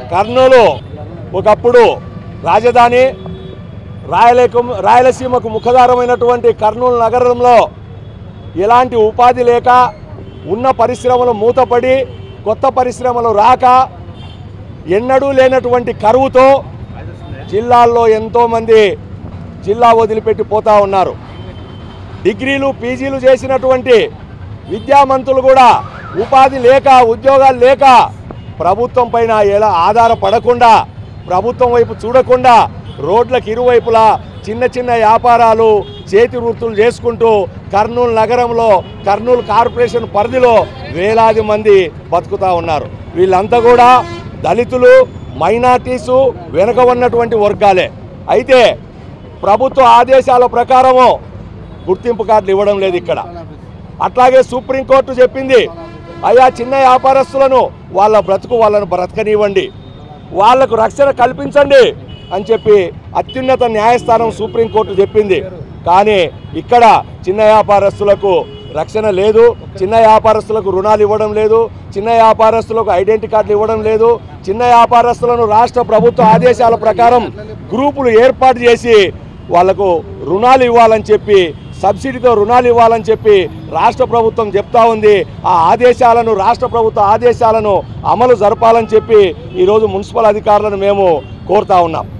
కర్నూలు ఒకప్పుడు రాజధాని రాయలేక రాయలసీమకు ముఖదారమైనటువంటి కర్నూలు నగరంలో ఎలాంటి ఉపాధి లేక ఉన్న పరిశ్రమలు మూతపడి కొత్త పరిశ్రమలు రాక ఎన్నడూ లేనటువంటి కరువుతో జిల్లాల్లో ఎంతోమంది జిల్లా వదిలిపెట్టి పోతా ఉన్నారు డిగ్రీలు పీజీలు చేసినటువంటి విద్యామంతులు కూడా ఉపాధి లేక ఉద్యోగాలు లేక ప్రభుత్వం పైన ఎలా ఆధారపడకుండా ప్రభుత్వం వైపు చూడకుండా రోడ్లకు ఇరువైపులా చిన్న చిన్న వ్యాపారాలు చేతి వృత్తులు చేసుకుంటూ కర్నూలు నగరంలో కర్నూలు కార్పొరేషన్ పరిధిలో వేలాది మంది బతుకుతా ఉన్నారు వీళ్ళంతా కూడా దళితులు మైనార్టీసు వెనుక ఉన్నటువంటి వర్గాలే అయితే ప్రభుత్వ ఆదేశాల ప్రకారము గుర్తింపు కార్డులు ఇవ్వడం లేదు ఇక్కడ అట్లాగే సుప్రీంకోర్టు చెప్పింది అయ్యా చిన్న వ్యాపారస్తులను వాళ్ళ బ్రతుకు వాళ్ళను బ్రతకనివ్వండి వాళ్లకు రక్షణ కల్పించండి అని చెప్పి అత్యున్నత న్యాయస్థానం సుప్రీంకోర్టు చెప్పింది కానీ ఇక్కడ చిన్న వ్యాపారస్తులకు రక్షణ లేదు చిన్న వ్యాపారస్తులకు రుణాలు ఇవ్వడం లేదు చిన్న వ్యాపారస్తులకు ఐడెంటిటీ కార్డులు ఇవ్వడం లేదు చిన్న వ్యాపారస్తులను రాష్ట్ర ప్రభుత్వ ఆదేశాల ప్రకారం గ్రూపులు ఏర్పాటు చేసి వాళ్లకు రుణాలు ఇవ్వాలని చెప్పి సబ్సిడీతో రుణాలు ఇవ్వాలని చెప్పి రాష్ట్ర ప్రభుత్వం చెప్తా ఉంది ఆ ఆదేశాలను రాష్ట్ర ప్రభుత్వ ఆదేశాలను అమలు జరపాలని చెప్పి ఈరోజు మున్సిపల్ అధికారులను మేము కోరుతా ఉన్నాం